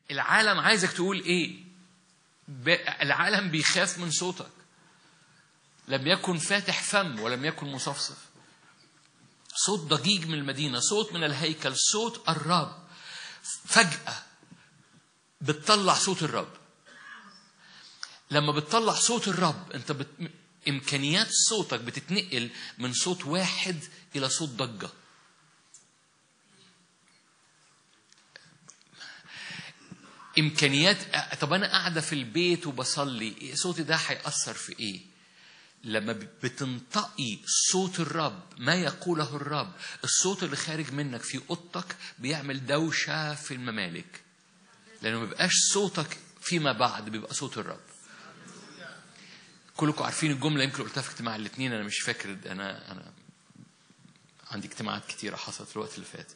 العالم عايزك تقول ايه ب- العالم بيخاف من صوتك لم يكن فاتح فم ولم يكن مصفصف صوت ضجيج من المدينة صوت من الهيكل صوت الرب فجأة بتطلع صوت الرب لما بتطلع صوت الرب انت بت... امكانيات صوتك بتتنقل من صوت واحد الى صوت ضجه امكانيات طب انا قاعده في البيت وبصلي صوتي ده هيأثر في ايه لما بتنطقي صوت الرب ما يقوله الرب الصوت اللي خارج منك في اوضتك بيعمل دوشه في الممالك لانه ما بيبقاش صوتك فيما بعد بيبقى صوت الرب كلكم عارفين الجمله يمكن قلتها في اجتماع الاثنين انا مش فاكر انا انا عندي اجتماعات كتيره حصلت في الوقت اللي فات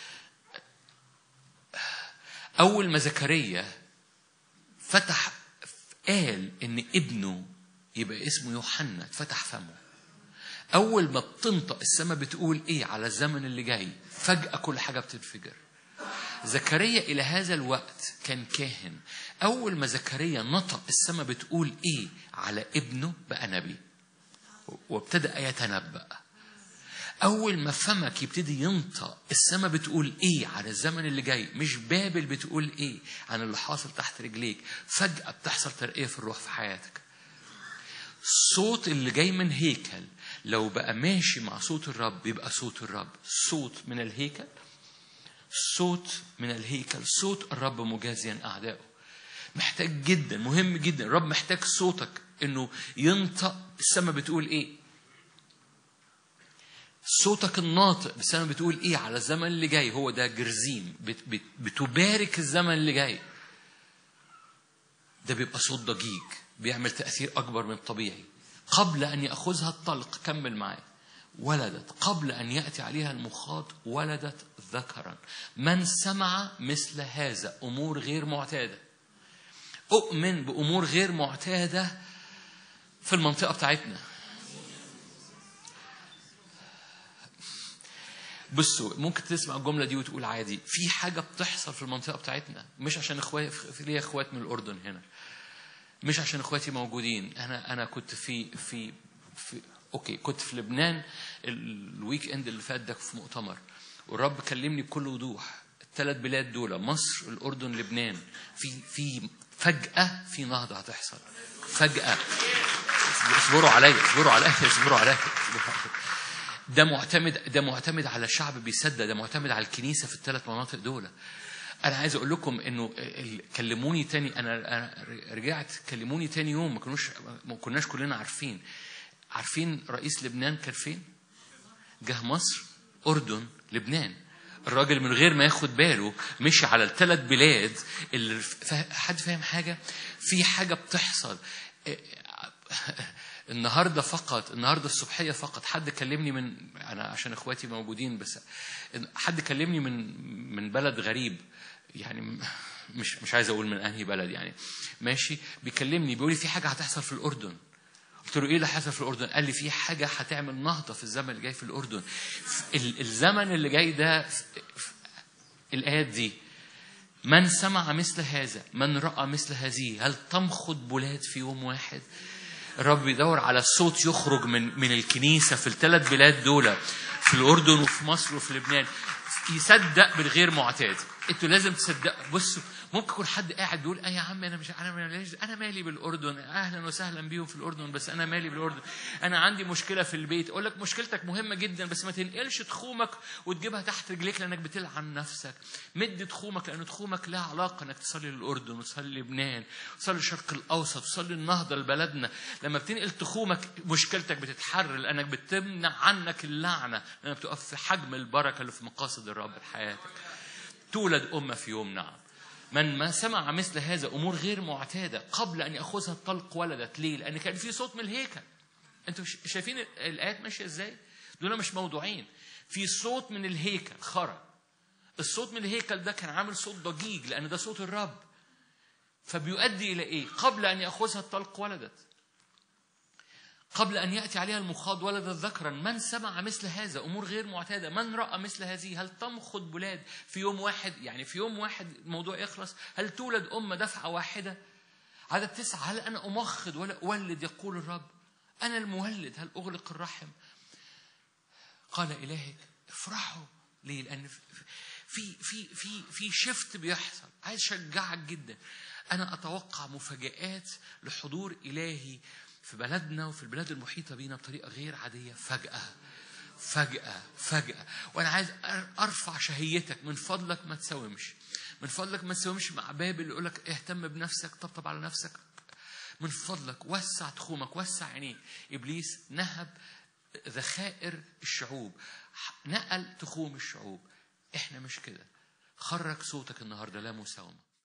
اول ما زكريا فتح قال ان ابنه يبقى اسمه يوحنا اتفتح فمه اول ما بتنطق السماء بتقول ايه على الزمن اللي جاي فجاه كل حاجه بتنفجر زكريا إلى هذا الوقت كان كاهن أول ما زكريا نطق السماء بتقول إيه على ابنه بقى نبي وابتدأ يتنبأ أول ما فمك يبتدي ينطق السماء بتقول إيه على الزمن اللي جاي مش بابل بتقول إيه عن اللي حاصل تحت رجليك فجأة بتحصل ترقية في الروح في حياتك الصوت اللي جاي من هيكل لو بقى ماشي مع صوت الرب يبقى صوت الرب صوت من الهيكل صوت من الهيكل صوت الرب مجازيا أعدائه محتاج جدا مهم جدا الرب محتاج صوتك انه ينطق السماء بتقول ايه صوتك الناطق السماء بتقول ايه على الزمن اللي جاي هو ده جرزيم بت بت بتبارك الزمن اللي جاي ده بيبقى صوت ضجيج بيعمل تأثير أكبر من الطبيعي قبل أن يأخذها الطلق كمل معايا ولدت قبل أن يأتي عليها المخاط ولدت ذكرا من سمع مثل هذا أمور غير معتادة أؤمن بأمور غير معتادة في المنطقة بتاعتنا بصوا ممكن تسمع الجملة دي وتقول عادي في حاجة بتحصل في المنطقة بتاعتنا مش عشان اخواتي في ليا اخوات من الأردن هنا مش عشان اخواتي موجودين انا انا كنت في في في اوكي كنت في لبنان الويك اند اللي فات ده في مؤتمر والرب كلمني بكل وضوح الثلاث بلاد دول مصر الاردن لبنان في في فجاه في نهضه هتحصل فجاه اصبروا عليا اصبروا عليا اصبروا عليا ده معتمد ده معتمد على شعب بيصدق ده معتمد على الكنيسه في الثلاث مناطق دول انا عايز اقول لكم انه كلموني تاني انا انا رجعت كلموني تاني يوم ما كانوش ما كناش كلنا عارفين عارفين رئيس لبنان كان فين؟ جه مصر أردن لبنان الراجل من غير ما ياخد باله مشي على الثلاث بلاد اللي حد فاهم حاجة؟ في حاجة بتحصل النهارده فقط النهارده الصبحيه فقط حد كلمني من انا عشان اخواتي موجودين بس حد كلمني من من بلد غريب يعني مش مش عايز اقول من انهي بلد يعني ماشي بيكلمني بيقول لي في حاجه هتحصل في الاردن قلت له ايه اللي حصل في الاردن؟ قال لي في حاجه هتعمل نهضه في الزمن اللي جاي في الاردن. الزمن اللي جاي ده الايات دي من سمع مثل هذا من راى مثل هذه هل تمخض بلاد في يوم واحد؟ الرب بيدور على الصوت يخرج من من الكنيسه في الثلاث بلاد دول في الاردن وفي مصر وفي لبنان يصدق بالغير معتاد انتوا لازم تصدقوا بصوا ممكن يكون حد قاعد بيقول ايه يا عم انا مش انا ماليش انا مالي بالاردن اهلا وسهلا بيهم في الاردن بس انا مالي بالاردن انا عندي مشكله في البيت اقول لك مشكلتك مهمه جدا بس ما تنقلش تخومك وتجيبها تحت رجليك لانك بتلعن نفسك مد تخومك لان تخومك لها علاقه انك تصلي للاردن وتصلي لبنان وتصلي الشرق الاوسط وتصلي النهضه لبلدنا لما بتنقل تخومك مشكلتك بتتحرر لانك بتمنع عنك اللعنه لانك بتقف في حجم البركه اللي في مقاصد الرب لحياتك تولد امه في يوم نعم من ما سمع مثل هذا امور غير معتاده قبل ان ياخذها الطلق ولدت ليه؟ لان كان في صوت من الهيكل. انتوا شايفين الايات ماشيه ازاي؟ دول مش موضوعين. في صوت من الهيكل خرج. الصوت من الهيكل ده كان عامل صوت ضجيج لان ده صوت الرب. فبيؤدي الى ايه؟ قبل ان ياخذها الطلق ولدت. قبل أن يأتي عليها المخاض ولدت ذكرا من سمع مثل هذا أمور غير معتادة من رأى مثل هذه هل تمخض بلاد في يوم واحد يعني في يوم واحد الموضوع يخلص هل تولد أمة دفعة واحدة عدد تسعة هل أنا أمخض ولا أولد يقول الرب أنا المولد هل أغلق الرحم قال إلهك افرحوا ليه لأن في في في في شفت بيحصل عايز أشجعك جدا أنا أتوقع مفاجآت لحضور إلهي في بلدنا وفي البلاد المحيطة بينا بطريقة غير عادية فجأة فجأة فجأة وأنا عايز أرفع شهيتك من فضلك ما تساومش من فضلك ما تساومش مع باب اللي يقولك اهتم بنفسك طبطب على نفسك من فضلك وسع تخومك وسع عينيك إبليس نهب ذخائر الشعوب نقل تخوم الشعوب احنا مش كده خرج صوتك النهارده لا مساومه